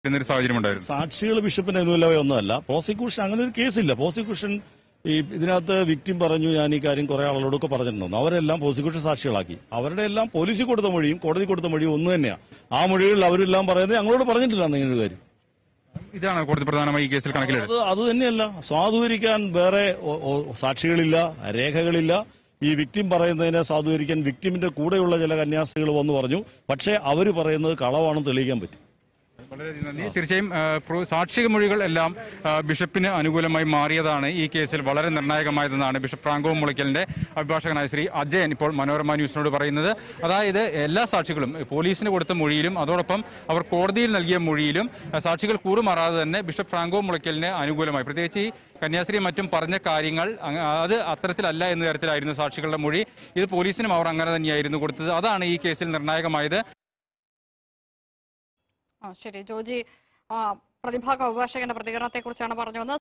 എന്നൊരു സാഹചര്യം ഉണ്ടായിരുന്നു സാക്ഷികൾ ബിഷപ്പിന് അനുകൂലമായ ഒന്നുമല്ല പ്രോസിക്യൂഷൻ അങ്ങനെ ഒരു കേസില്ല പ്രോസിക്യൂഷൻ ഈ ഇതിനകത്ത് വിക്ടിം പറഞ്ഞു ഞാൻ ഈ കാര്യം കുറെ ആളുകളോടൊക്കെ പറഞ്ഞിട്ടുണ്ടെന്ന് അവരെല്ലാം പ്രോസിക്യൂഷൻ സാക്ഷികളാക്കി അവരുടെ എല്ലാം പോലീസിൽ കൊടുത്ത മൊഴിയും കോടതി കൊടുത്ത മൊഴിയും ഒന്ന് തന്നെയാണ് ആ മൊഴികളിൽ അവരെല്ലാം പറയുന്നത് ഞങ്ങളോട് പറഞ്ഞിട്ടില്ല ഇങ്ങനെ ഒരു കാര്യം ഇതാണ് കോടതി പ്രധാനമായി ഈ കേസിൽ കണക്കിലെടുത്തത് അത് അത് തന്നെയല്ല സ്വാധൂകരിക്കാൻ വേറെ ഒ- ഒ- സാക്ഷികളില്ല രേഖകളില്ല ഈ വിക്ടിം പറയുന്നതിനെ സാധൂകരിക്കാൻ വിക്ടിമിന്റെ കൂടെയുള്ള ചില കന്യാസ്ത്രീകൾ വന്നു പറഞ്ഞു പക്ഷേ അവർ പറയുന്നത് കളവാണെന്ന് തെളിയിക്കാൻ പറ്റും വളരെയധികം നന്ദി തീർച്ചയായും ആ, പ്രോ- സാക്ഷിക മൊഴികൾ എല്ലാം ആ, ബിഷപ്പിന് അനുകൂലമായി മാറിയതാണ് ഈ കേസിൽ വളരെ നിർണായകമായതെന്നാണ് ബിഷപ്പ് ഫ്രാങ്കോ മുളയ്ക്കലിന്റെ അഭിഭാഷകനായ ശ്രീ അജയൻ ഇപ്പോൾ മനോരമ ന്യൂസിനോട് പറയുന്നത് അതായത് എല്ലാ സാക്ഷികളും പോലീസിന് കൊടുത്ത മൊഴിയിലും അതോടൊപ്പം അവർ കോടതിയിൽ നൽകിയ മൊഴിയിലും ആ, സാക്ഷികൾ കൂറുമാറാതെ തന്നെ ബിഷപ്പ് ഫ്രാങ്കോ മുളയ്ക്കലിന് അനുകൂലമായി പ്രത്യേകിച്ച് ഈ കന്യാസ്ത്രീ മറ്റും പറഞ്ഞ കാര്യങ്ങൾ അങ്ങ് അത് അത്തരത്തിലല്ല എന്ന തരത്തിലായിരുന്നു സാക്ഷികളുടെ മൊഴി ഇത് പോലീസിനും അവർ അങ്ങനെ തന്നെയായിരുന്നു കൊടുത്തത് അതാണ് ഈ കേസിൽ നിർണായകമായത് ആ ശരി ജോജി ആ, പ്രതിഭാഗ അഭിഭാഷകന്റെ പ്രതികരണത്തെക്കുറിച്ചാണ് പറഞ്ഞു വന്നത്